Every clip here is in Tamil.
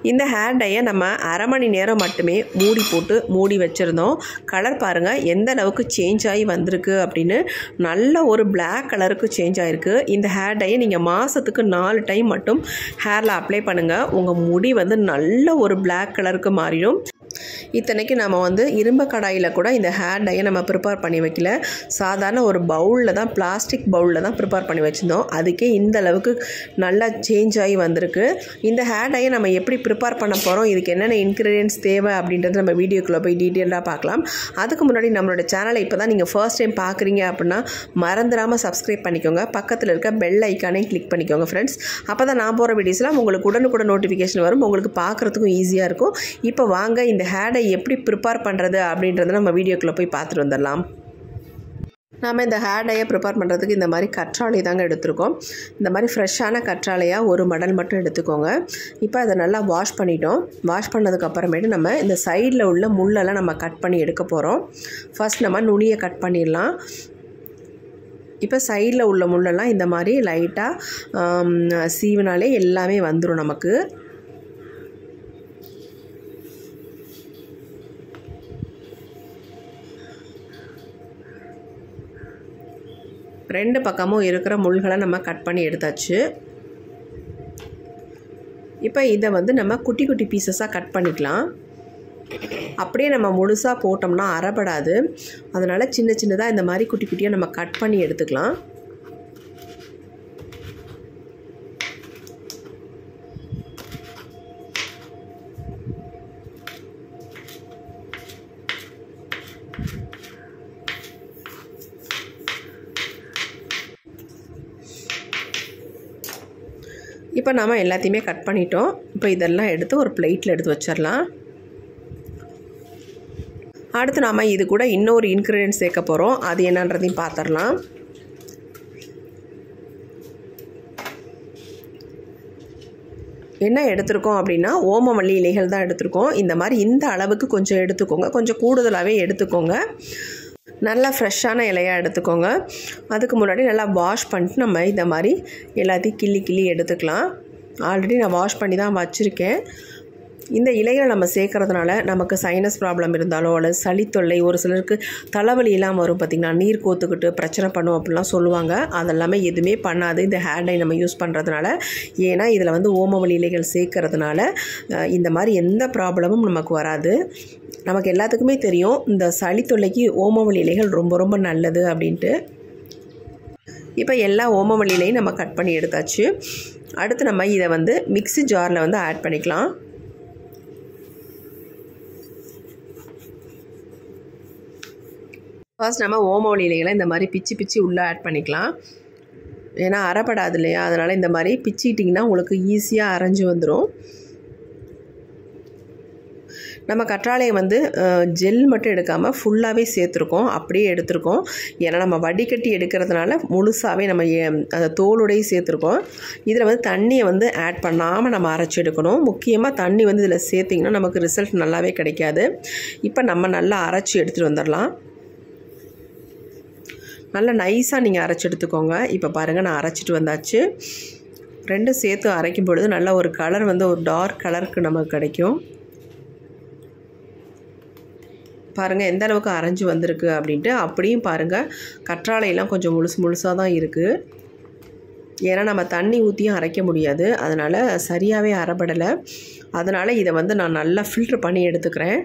இந்த ஹேர் டையை நம்ம அரை மணி நேரம் மட்டுமே மூடி போட்டு மூடி வச்சுருந்தோம் கலர் பாருங்கள் எந்த அளவுக்கு சேஞ்ச் ஆகி வந்திருக்கு அப்படின்னு நல்ல ஒரு பிளாக் கலருக்கு சேஞ்ச் ஆகிருக்கு இந்த ஹேர் டையை நீங்கள் மாதத்துக்கு நாலு டைம் மட்டும் ஹேரில் அப்ளை பண்ணுங்கள் உங்கள் முடி வந்து நல்ல ஒரு பிளாக் கலருக்கு மாறிடும் இத்தனைக்கு நம்ம வந்து இரும்பு கடாயில் கூட இந்த ஹேர் டையை நம்ம ப்ரிப்பேர் பண்ணி வைக்கல சாதாரண ஒரு பவுலில் தான் பிளாஸ்டிக் பவுலில் தான் ப்ரிப்பேர் பண்ணி வச்சுருந்தோம் அதுக்கே இந்த அளவுக்கு நல்லா சேஞ்ச் ஆகி வந்திருக்கு இந்த ஹேர் டையை நம்ம எப்படி ப்ரிப்பேர் பண்ண போகிறோம் இதுக்கு என்னென்ன இன்க்ரீடியன்ஸ் தேவை அப்படின்றது நம்ம வீடியோக்குள்ளே போய் டீட்டெயிலாக பார்க்கலாம் அதுக்கு முன்னாடி நம்மளோட சேனலை இப்போ தான் நீங்கள் ஃபர்ஸ்ட் டைம் பார்க்குறீங்க அப்படின்னா மறந்துடாமல் சப்ஸ்கிரைப் பண்ணிக்கோங்க பக்கத்தில் இருக்க பெல் ஐக்கானையும் கிளிக் பண்ணிக்கோங்க ஃப்ரெண்ட்ஸ் அப்போ தான் நான் போகிற வீடியோஸ்லாம் உங்களுக்கு உடனுக்குடன் நோட்டிஃபிகேஷன் வரும் உங்களுக்கு பார்க்குறதுக்கும் ஈஸியாக இருக்கும் இப்போ வாங்க இந்த ஹேடை எப்படி ப்ரிப்பேர் பண்ணுறது அப்படின்றத நம்ம வீடியோக்குள்ளே போய் பார்த்துட்டு வந்துடலாம் நாம் இந்த ஹேர் டையை ப்ரிப்பேர் பண்ணுறதுக்கு இந்த மாதிரி கற்றாழை தாங்க எடுத்திருக்கோம் இந்த மாதிரி ஃப்ரெஷ்ஷான கற்றாழையாக ஒரு மடல் மட்டும் எடுத்துக்கோங்க இப்போ அதை நல்லா வாஷ் பண்ணிட்டோம் வாஷ் பண்ணதுக்கப்புறமேட்டு நம்ம இந்த சைடில் உள்ள முள்ளெல்லாம் நம்ம கட் பண்ணி எடுக்க போகிறோம் ஃபஸ்ட் நம்ம நுனியை கட் பண்ணிடலாம் இப்போ சைடில் உள்ள முள்ளெல்லாம் இந்த மாதிரி லைட்டாக சீவினாலே எல்லாமே வந்துடும் நமக்கு ரெண்டு பக்கமும் இருக்கிற முள்களை நம்ம கட் பண்ணி எடுத்தாச்சு இப்போ இதை வந்து நம்ம குட்டி குட்டி பீசஸாக கட் பண்ணிக்கலாம் அப்படியே நம்ம முழுசாக போட்டோம்னா அறப்படாது அதனால் சின்ன சின்னதாக இந்த மாதிரி குட்டி குட்டியாக நம்ம கட் பண்ணி எடுத்துக்கலாம் இப்போ நாம் எல்லாத்தையுமே கட் பண்ணிட்டோம் இப்போ இதெல்லாம் எடுத்து ஒரு பிளேட்டில் எடுத்து வச்சிடலாம் அடுத்து நாம் இது கூட இன்னொரு இன்க்ரீடியன்ட் சேர்க்க போகிறோம் அது என்னன்றதையும் பார்த்துடலாம் என்ன எடுத்திருக்கோம் அப்படின்னா ஓமவல்லி இலைகள் தான் எடுத்திருக்கோம் இந்த மாதிரி இந்த அளவுக்கு கொஞ்சம் எடுத்துக்கோங்க கொஞ்சம் கூடுதலாகவே எடுத்துக்கோங்க நல்லா ஃப்ரெஷ்ஷான இலையாக எடுத்துக்கோங்க அதுக்கு முன்னாடி நல்லா வாஷ் பண்ணிட்டு நம்ம இந்த மாதிரி எல்லாத்தையும் கிள்ளி கிள்ளி எடுத்துக்கலாம் ஆல்ரெடி நான் வாஷ் பண்ணி தான் வச்சுருக்கேன் இந்த இலைகளை நம்ம சேர்க்கறதுனால நமக்கு சைனஸ் ப்ராப்ளம் இருந்தாலோ அல்லது சளி தொல்லை ஒரு சிலருக்கு தலைவலி எல்லாம் வரும் பார்த்திங்கன்னா நீர் கோத்துக்கிட்டு பிரச்சனை பண்ணும் அப்படிலாம் சொல்லுவாங்க அதெல்லாமே எதுவுமே பண்ணாது இந்த ஹேர் டை நம்ம யூஸ் பண்ணுறதுனால ஏன்னா இதில் வந்து ஓமவலி இலைகள் சேர்க்கறதுனால இந்த மாதிரி எந்த ப்ராப்ளமும் நமக்கு வராது நமக்கு எல்லாத்துக்குமே தெரியும் இந்த சளி தொல்லைக்கு ஓமவல்லி இலைகள் ரொம்ப ரொம்ப நல்லது அப்படின்ட்டு இப்போ எல்லா ஓமவல்லி இலையும் நம்ம கட் பண்ணி எடுத்தாச்சு அடுத்து நம்ம இதை வந்து மிக்ஸி ஜாரில் வந்து ஆட் பண்ணிக்கலாம் ஃபர்ஸ்ட் நம்ம ஓமவல்லி இலைகளை இந்த மாதிரி பிச்சு பிச்சு உள்ளே ஆட் பண்ணிக்கலாம் ஏன்னா அரைப்படாது இல்லையா அதனால் இந்த மாதிரி பிச்சிக்கிட்டிங்கன்னா உங்களுக்கு ஈஸியாக அரைஞ்சி வந்துடும் நம்ம கற்றாழையை வந்து ஜெல் மட்டும் எடுக்காமல் ஃபுல்லாகவே சேர்த்துருக்கோம் அப்படியே எடுத்திருக்கோம் ஏன்னா நம்ம வடிகட்டி எடுக்கிறதுனால முழுசாகவே நம்ம அந்த தோலுடையே சேர்த்துருக்கோம் இதில் வந்து தண்ணியை வந்து ஆட் பண்ணாமல் நம்ம அரைச்சி எடுக்கணும் முக்கியமாக தண்ணி வந்து இதில் சேர்த்திங்கன்னா நமக்கு ரிசல்ட் நல்லாவே கிடைக்காது இப்போ நம்ம நல்லா அரைச்சி எடுத்துகிட்டு வந்துடலாம் நல்லா நைஸாக நீங்கள் அரைச்சி எடுத்துக்கோங்க இப்போ பாருங்கள் நான் அரைச்சிட்டு வந்தாச்சு ரெண்டும் சேர்த்து அரைக்கும் பொழுது நல்ல ஒரு கலர் வந்து ஒரு டார்க் கலருக்கு நமக்கு கிடைக்கும் பாருங்கள் எந்த அளவுக்கு அரைஞ்சி வந்திருக்கு அப்படின்ட்டு அப்படியும் பாருங்கள் கற்றாழையெல்லாம் கொஞ்சம் முழுசு முழுசாக தான் இருக்குது ஏன்னா நம்ம தண்ணி ஊற்றியும் அரைக்க முடியாது அதனால் சரியாகவே அரைப்படலை அதனால் இதை வந்து நான் நல்லா ஃபில்ட்ரு பண்ணி எடுத்துக்கிறேன்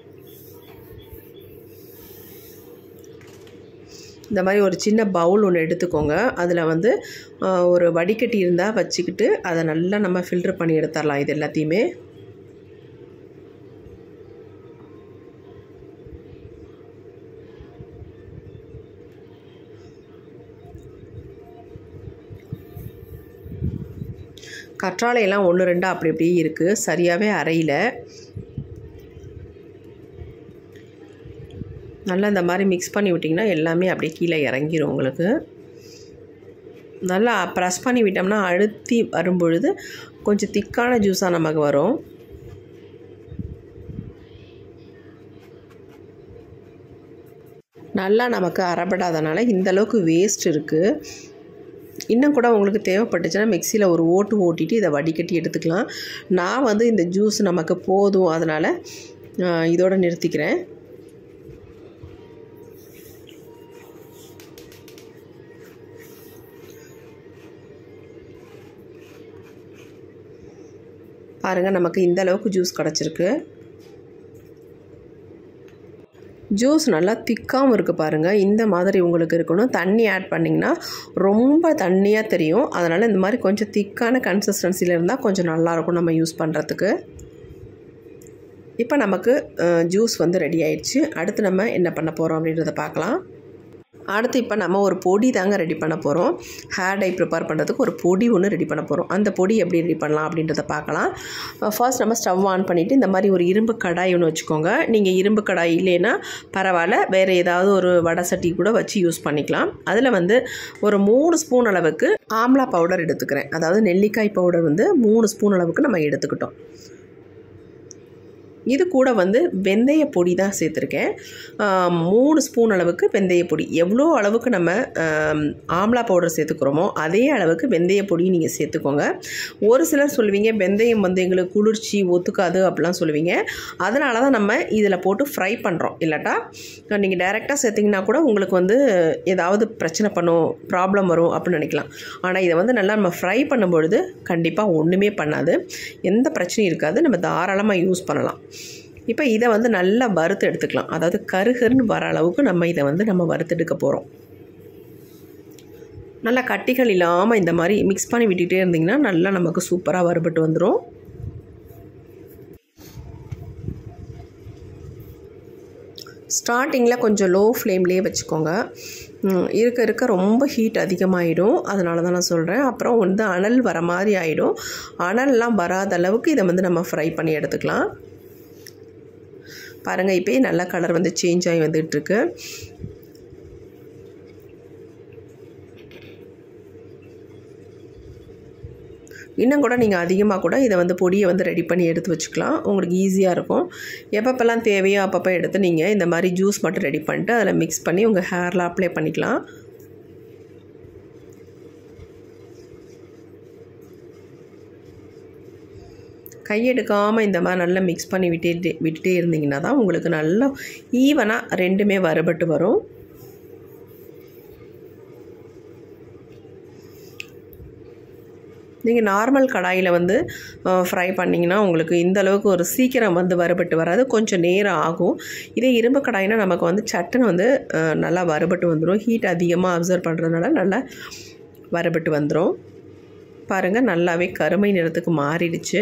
இந்த மாதிரி ஒரு சின்ன பவுல் ஒன்று எடுத்துக்கோங்க அதில் வந்து ஒரு வடிகட்டி இருந்தால் வச்சுக்கிட்டு அதை நல்லா நம்ம ஃபில்ட்ரு பண்ணி எடுத்துடலாம் இது எல்லாத்தையுமே கற்றாழையெல்லாம் ஒன்று ரெண்டாக அப்படி அப்படியே இருக்குது சரியாகவே அரையில் நல்லா இந்த மாதிரி மிக்ஸ் பண்ணி விட்டிங்கன்னா எல்லாமே அப்படியே கீழே இறங்கிரும் உங்களுக்கு நல்லா ப்ரெஸ் பண்ணி விட்டோம்னா அழுத்தி வரும்பொழுது கொஞ்சம் திக்கான ஜூஸாக நமக்கு வரும் நல்லா நமக்கு அறப்படாதனால இந்த அளவுக்கு வேஸ்ட் இருக்குது இன்னும் கூட உங்களுக்கு தேவைப்பட்டுச்சுன்னா மிக்சியில் ஒரு ஓட்டு ஓட்டிட்டு இதை வடிகட்டி எடுத்துக்கலாம் நான் வந்து இந்த ஜூஸ் நமக்கு போதும் அதனால் இதோட நிறுத்திக்கிறேன் பாருங்கள் நமக்கு இந்த அளவுக்கு ஜூஸ் கிடச்சிருக்கு ஜூஸ் நல்லா திக்காகவும் இருக்குது பாருங்கள் இந்த மாதிரி உங்களுக்கு இருக்கணும் தண்ணி ஆட் பண்ணிங்கன்னா ரொம்ப தண்ணியாக தெரியும் அதனால் இந்த மாதிரி கொஞ்சம் திக்கான கன்சிஸ்டன்சியில் இருந்தால் கொஞ்சம் நல்லாயிருக்கும் நம்ம யூஸ் பண்ணுறதுக்கு இப்போ நமக்கு ஜூஸ் வந்து ரெடி ஆயிடுச்சு அடுத்து நம்ம என்ன பண்ண போகிறோம் அப்படின்றத பார்க்கலாம் அடுத்து இப்போ நம்ம ஒரு பொடி தாங்க ரெடி பண்ண போகிறோம் ஹேர் டை ப்ரிப்பேர் பண்ணுறதுக்கு ஒரு பொடி ஒன்று ரெடி பண்ண போகிறோம் அந்த பொடி எப்படி ரெடி பண்ணலாம் அப்படின்றத பார்க்கலாம் ஃபர்ஸ்ட் நம்ம ஸ்டவ் ஆன் பண்ணிவிட்டு இந்த மாதிரி ஒரு இரும்பு கடாய் ஒன்று வச்சுக்கோங்க நீங்கள் இரும்பு கடாய் இல்லைன்னா பரவாயில்ல வேறு ஏதாவது ஒரு வடை சட்டி கூட வச்சு யூஸ் பண்ணிக்கலாம் அதில் வந்து ஒரு மூணு ஸ்பூன் அளவுக்கு ஆம்லா பவுடர் எடுத்துக்கிறேன் அதாவது நெல்லிக்காய் பவுடர் வந்து மூணு ஸ்பூன் அளவுக்கு நம்ம எடுத்துக்கிட்டோம் இது கூட வந்து வெந்தய பொடி தான் சேர்த்துருக்கேன் மூணு ஸ்பூன் அளவுக்கு வெந்தய பொடி எவ்வளோ அளவுக்கு நம்ம ஆம்லா பவுடர் சேர்த்துக்கிறோமோ அதே அளவுக்கு வெந்தய பொடி நீங்கள் சேர்த்துக்கோங்க ஒரு சிலர் சொல்லுவீங்க வெந்தயம் வந்து எங்களுக்கு குளிர்ச்சி ஒத்துக்காது அப்படிலாம் சொல்லுவீங்க அதனால தான் நம்ம இதில் போட்டு ஃப்ரை பண்ணுறோம் இல்லாட்டா நீங்கள் டைரெக்டாக சேர்த்திங்கன்னா கூட உங்களுக்கு வந்து ஏதாவது பிரச்சனை பண்ணும் ப்ராப்ளம் வரும் அப்படின்னு நினைக்கலாம் ஆனால் இதை வந்து நல்லா நம்ம ஃப்ரை பண்ணும்பொழுது கண்டிப்பாக ஒன்றுமே பண்ணாது எந்த பிரச்சனையும் இருக்காது நம்ம தாராளமாக யூஸ் பண்ணலாம் இப்போ இதை வந்து நல்லா வறுத்து எடுத்துக்கலாம் அதாவது கருகருன்னு வர அளவுக்கு நம்ம இதை வந்து நம்ம வறுத்தெடுக்க போகிறோம் நல்லா கட்டிகள் இல்லாமல் இந்த மாதிரி மிக்ஸ் பண்ணி விட்டுகிட்டே இருந்திங்கன்னா நல்லா நமக்கு சூப்பராக வறுபட்டு வந்துடும் ஸ்டார்டிங்கில் கொஞ்சம் லோ ஃப்ளேம்லேயே வச்சுக்கோங்க இருக்க இருக்க ரொம்ப ஹீட் அதிகமாகிடும் அதனால தான் நான் சொல்கிறேன் அப்புறம் வந்து அனல் வர மாதிரி ஆகிடும் அனல்லாம் வராத அளவுக்கு இதை வந்து நம்ம ஃப்ரை பண்ணி எடுத்துக்கலாம் பாருங்கள் இப்போயே நல்ல கலர் வந்து சேஞ்ச் ஆகி வந்துகிட்ருக்கு இன்னும் கூட நீங்கள் அதிகமாக கூட இதை வந்து பொடியை வந்து ரெடி பண்ணி எடுத்து வச்சுக்கலாம் உங்களுக்கு ஈஸியாக இருக்கும் எப்பப்பெல்லாம் தேவையோ அப்பப்போ எடுத்து நீங்கள் இந்த மாதிரி ஜூஸ் மட்டும் ரெடி பண்ணிட்டு அதில் மிக்ஸ் பண்ணி உங்கள் ஹேரில் அப்ளை பண்ணிக்கலாம் கையெடுக்காமல் இந்த மாதிரி நல்லா மிக்ஸ் பண்ணி விட்டுட்டு விட்டுட்டே இருந்தீங்கன்னா தான் உங்களுக்கு நல்லா ஈவனாக ரெண்டுமே வறுபட்டு வரும் நீங்கள் நார்மல் கடாயில் வந்து ஃப்ரை பண்ணிங்கன்னா உங்களுக்கு இந்த அளவுக்கு ஒரு சீக்கிரம் வந்து வறுபட்டு வராது கொஞ்சம் நேரம் ஆகும் இதே இரும்பு கடாயினா நமக்கு வந்து சட்டுன்னு வந்து நல்லா வறுபட்டு வந்துடும் ஹீட் அதிகமாக அப்சர்வ் பண்ணுறதுனால நல்லா வறுபட்டு வந்துடும் பாருங்கள் நல்லாவே கருமை நிறத்துக்கு மாறிடுச்சு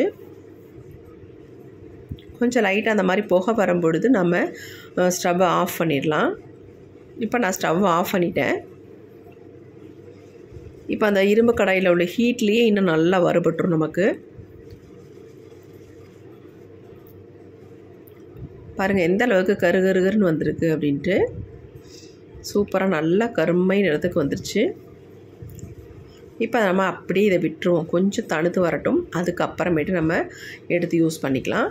கொஞ்சம் லைட்டாக அந்த மாதிரி புகை வரும்பொழுது நம்ம ஸ்டவ்வை ஆஃப் பண்ணிடலாம் இப்போ நான் ஸ்டவ்வை ஆஃப் பண்ணிட்டேன் இப்போ அந்த இரும்பு கடாயில் உள்ள ஹீட்லேயே இன்னும் நல்லா வறுபட்டுரும் நமக்கு பாருங்கள் எந்த அளவுக்கு கரு கருகருன்னு வந்திருக்கு அப்படின்ட்டு சூப்பராக நல்லா கருமை நிறத்துக்கு வந்துருச்சு இப்போ நம்ம அப்படியே இதை விட்டுருவோம் கொஞ்சம் தணுத்து வரட்டும் அதுக்கப்புறமேட்டு நம்ம எடுத்து யூஸ் பண்ணிக்கலாம்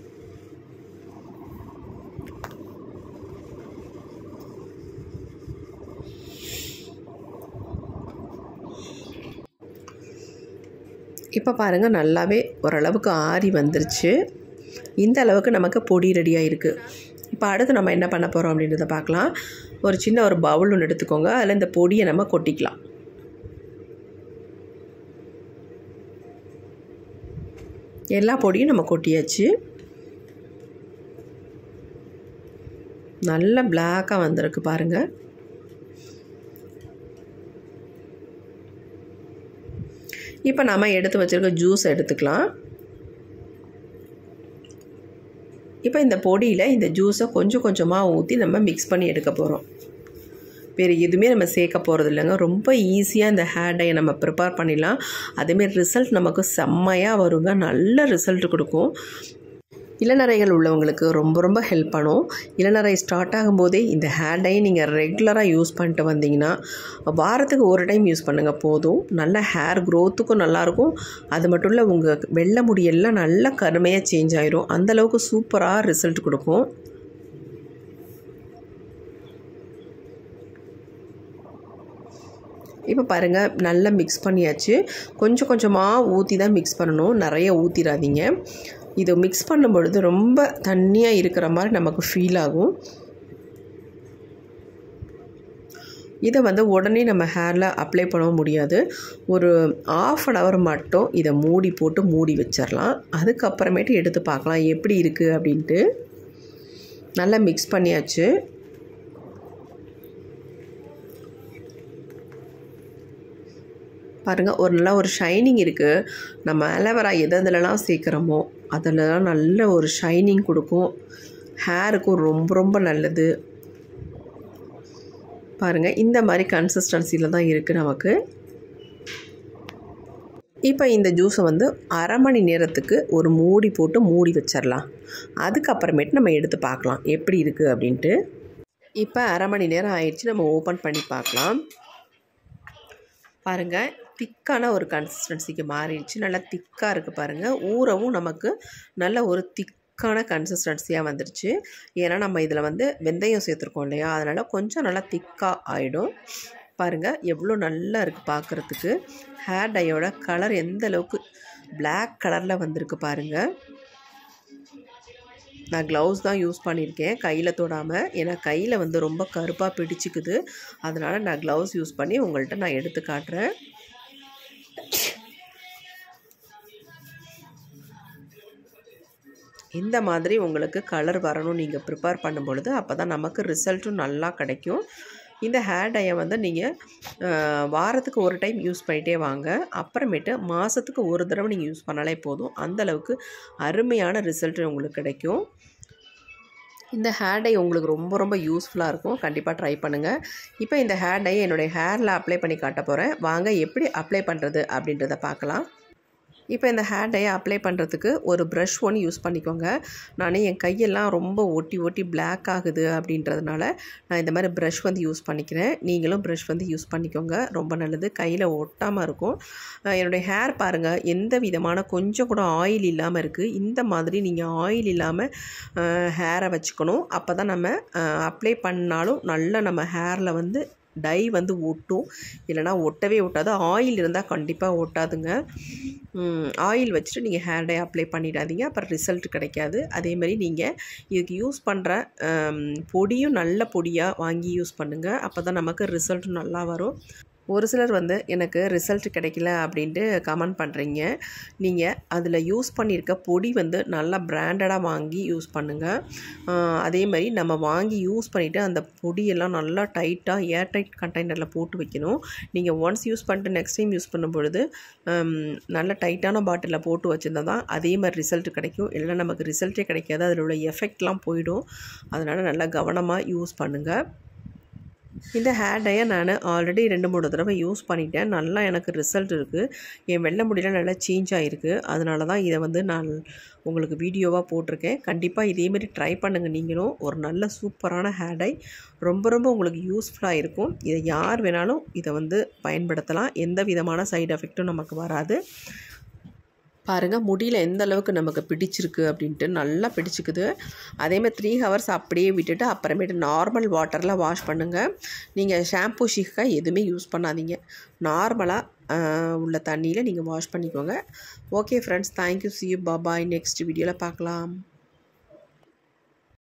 இப்போ பாருங்கள் நல்லாவே ஓரளவுக்கு ஆறி வந்துருச்சு இந்த அளவுக்கு நமக்கு பொடி ரெடியாக இருக்குது இப்போ அடுத்து நம்ம என்ன பண்ண போகிறோம் அப்படின்றத பார்க்கலாம் ஒரு சின்ன ஒரு பவுல் ஒன்று எடுத்துக்கோங்க அதில் இந்த பொடியை நம்ம கொட்டிக்கலாம் எல்லா பொடியும் நம்ம கொட்டியாச்சு நல்ல பிளாக்காக வந்திருக்கு பாருங்கள் இப்போ நம்ம எடுத்து வச்சுருக்க ஜூஸ் எடுத்துக்கலாம் இப்போ இந்த பொடியில் இந்த ஜூஸை கொஞ்சம் கொஞ்சமாக ஊற்றி நம்ம மிக்ஸ் பண்ணி எடுக்க போகிறோம் வேறு எதுவுமே நம்ம சேர்க்க போகிறது இல்லைங்க ரொம்ப ஈஸியாக இந்த ஹேர் டையை நம்ம ப்ரிப்பேர் பண்ணிடலாம் அதேமாரி ரிசல்ட் நமக்கு செம்மையாக வருங்க நல்ல ரிசல்ட் கொடுக்கும் இளநரைகள் உள்ளவங்களுக்கு ரொம்ப ரொம்ப ஹெல்ப் பண்ணும் இளநரை ஸ்டார்ட் ஆகும்போதே இந்த ஹேர் டை நீங்கள் ரெகுலராக யூஸ் பண்ணிட்டு வந்தீங்கன்னா வாரத்துக்கு ஒரு டைம் யூஸ் பண்ணுங்கள் போதும் நல்ல ஹேர் க்ரோத்துக்கும் நல்லாயிருக்கும் அது மட்டும் இல்லை உங்கள் வெள்ளை முடியெல்லாம் நல்லா கருமையாக சேஞ்ச் ஆயிரும் அந்தளவுக்கு சூப்பராக ரிசல்ட் கொடுக்கும் இப்போ பாருங்கள் நல்லா மிக்ஸ் பண்ணியாச்சு கொஞ்சம் கொஞ்சமாக ஊற்றி தான் மிக்ஸ் பண்ணணும் நிறைய ஊற்றிடாதீங்க இது மிக்ஸ் பண்ணும் பொழுது ரொம்ப தண்ணியாக இருக்கிற மாதிரி நமக்கு ஃபீல் ஆகும் இதை வந்து உடனே நம்ம ஹேரில் அப்ளை பண்ண முடியாது ஒரு ஆஃப் அன் ஹவர் மட்டும் இதை மூடி போட்டு மூடி வச்சிடலாம் அதுக்கப்புறமேட்டு எடுத்து பார்க்கலாம் எப்படி இருக்குது அப்படின்ட்டு நல்லா மிக்ஸ் பண்ணியாச்சு பாருங்கள் ஒரு நல்ல ஒரு ஷைனிங் இருக்குது நம்ம அலோவேரா எது எதுலலாம் சேர்க்குறோமோ அதிலலாம் நல்ல ஒரு ஷைனிங் கொடுக்கும் ஹேருக்கும் ரொம்ப ரொம்ப நல்லது பாருங்கள் இந்த மாதிரி கன்சிஸ்டன்சியில் தான் இருக்குது நமக்கு இப்போ இந்த ஜூஸை வந்து அரை மணி நேரத்துக்கு ஒரு மூடி போட்டு மூடி வச்சிடலாம் அதுக்கப்புறமேட்டு நம்ம எடுத்து பார்க்கலாம் எப்படி இருக்குது அப்படின்ட்டு இப்போ அரை மணி நேரம் ஆயிடுச்சு நம்ம ஓப்பன் பண்ணி பார்க்கலாம் பாருங்கள் திக்கான ஒரு கன்சிஸ்டன்சிக்கு மாறிடுச்சு நல்லா திக்காக இருக்குது பாருங்கள் ஊறவும் நமக்கு நல்ல ஒரு திக்கான கன்சிஸ்டன்சியாக வந்துருச்சு ஏன்னா நம்ம இதில் வந்து வெந்தயம் சேர்த்துருக்கோம் இல்லையா அதனால் கொஞ்சம் நல்லா திக்காக ஆகிடும் பாருங்கள் எவ்வளோ நல்லா இருக்குது பார்க்குறதுக்கு ஹேர் டையோட கலர் எந்த அளவுக்கு பிளாக் கலரில் வந்திருக்கு பாருங்கள் நான் க்ளவுஸ் தான் யூஸ் பண்ணியிருக்கேன் கையில் தொடாமல் ஏன்னா கையில் வந்து ரொம்ப கருப்பாக பிடிச்சிக்குது அதனால் நான் க்ளவுஸ் யூஸ் பண்ணி உங்கள்கிட்ட நான் எடுத்து காட்டுறேன் இந்த மாதிரி உங்களுக்கு கலர் வரணும் நீங்கள் ப்ரிப்பேர் பண்ணும் பொழுது அப்போ தான் நமக்கு ரிசல்ட்டும் நல்லா கிடைக்கும் இந்த ஹேர் டையை வந்து நீங்கள் வாரத்துக்கு ஒரு டைம் யூஸ் பண்ணிகிட்டே வாங்க அப்புறமேட்டு மாதத்துக்கு ஒரு தடவை நீங்கள் யூஸ் பண்ணாலே போதும் அந்தளவுக்கு அருமையான ரிசல்ட் உங்களுக்கு கிடைக்கும் இந்த ஹேர் டை உங்களுக்கு ரொம்ப ரொம்ப யூஸ்ஃபுல்லாக இருக்கும் கண்டிப்பாக ட்ரை பண்ணுங்கள் இப்போ இந்த ஹேர் டை என்னுடைய ஹேரில் அப்ளை பண்ணி காட்ட போகிறேன் வாங்க எப்படி அப்ளை பண்ணுறது அப்படின்றத பார்க்கலாம் இப்போ இந்த ஹேர் டையை அப்ளை பண்ணுறதுக்கு ஒரு ப்ரஷ் ஒன்று யூஸ் பண்ணிக்கோங்க நான் என் கையெல்லாம் ரொம்ப ஒட்டி ஒட்டி பிளாக் ஆகுது அப்படின்றதுனால நான் இந்த மாதிரி ப்ரஷ் வந்து யூஸ் பண்ணிக்கிறேன் நீங்களும் ப்ரஷ் வந்து யூஸ் பண்ணிக்கோங்க ரொம்ப நல்லது கையில் ஒட்டாமல் இருக்கும் என்னுடைய ஹேர் பாருங்கள் எந்த விதமான கொஞ்சம் கூட ஆயில் இல்லாமல் இருக்குது இந்த மாதிரி நீங்கள் ஆயில் இல்லாமல் ஹேரை வச்சுக்கணும் அப்போ தான் நம்ம அப்ளை பண்ணாலும் நல்லா நம்ம ஹேரில் வந்து டை வந்து ஒட்டும் இல்லைனா ஒட்டவே ஒட்டாது ஆயில் இருந்தால் கண்டிப்பாக ஒட்டாதுங்க ஆயில் வச்சுட்டு நீங்கள் ஹேர் டை அப்ளை பண்ணிடாதீங்க அப்புறம் ரிசல்ட் கிடைக்காது அதேமாதிரி நீங்கள் இதுக்கு யூஸ் பண்ணுற பொடியும் நல்ல பொடியாக வாங்கி யூஸ் பண்ணுங்கள் அப்போ தான் நமக்கு ரிசல்ட்டும் நல்லா வரும் ஒரு சிலர் வந்து எனக்கு ரிசல்ட் கிடைக்கல அப்படின்ட்டு கமெண்ட் பண்ணுறீங்க நீங்கள் அதில் யூஸ் பண்ணியிருக்க பொடி வந்து நல்லா பிராண்டடாக வாங்கி யூஸ் பண்ணுங்கள் அதே மாதிரி நம்ம வாங்கி யூஸ் பண்ணிவிட்டு அந்த பொடியெல்லாம் நல்லா டைட்டாக ஏர் டைட் கண்டெய்னரில் போட்டு வைக்கணும் நீங்கள் ஒன்ஸ் யூஸ் பண்ணிட்டு நெக்ஸ்ட் டைம் யூஸ் பண்ணும் பொழுது நல்ல டைட்டான பாட்டிலில் போட்டு வச்சுருந்தா தான் அதே மாதிரி ரிசல்ட் கிடைக்கும் இல்லைனா நமக்கு ரிசல்ட்டே கிடைக்காது அதில் உள்ள எஃபெக்ட்லாம் போயிடும் அதனால் நல்லா கவனமாக யூஸ் பண்ணுங்கள் இந்த ஹேர் டையை நான் ஆல்ரெடி ரெண்டு மூணு தடவை யூஸ் பண்ணிட்டேன் நல்லா எனக்கு ரிசல்ட் இருக்குது என் வெள்ளை முடியெல்லாம் நல்லா சேஞ்ச் ஆகிருக்கு அதனால தான் இதை வந்து நான் உங்களுக்கு வீடியோவாக போட்டிருக்கேன் கண்டிப்பாக இதேமாரி ட்ரை பண்ணுங்கள் நீங்களும் ஒரு நல்ல சூப்பரான ஹேர் டை ரொம்ப ரொம்ப உங்களுக்கு யூஸ்ஃபுல்லாக இருக்கும் இதை யார் வேணாலும் இதை வந்து பயன்படுத்தலாம் எந்த விதமான சைடு எஃபெக்ட்டும் நமக்கு வராது பாருங்கள் முடியில் எந்த அளவுக்கு நமக்கு பிடிச்சிருக்கு அப்படின்ட்டு நல்லா பிடிச்சிக்குது அதேமாதிரி த்ரீ ஹவர்ஸ் அப்படியே விட்டுட்டு அப்புறமேட்டு நார்மல் வாட்டரில் வாஷ் பண்ணுங்கள் நீங்கள் ஷாம்பூ ஷிக்காய் எதுவுமே யூஸ் பண்ணாதீங்க நார்மலாக உள்ள தண்ணியில் நீங்கள் வாஷ் பண்ணிக்கோங்க okay friends thank you see you bye bye next வீடியோவில் பார்க்கலாம்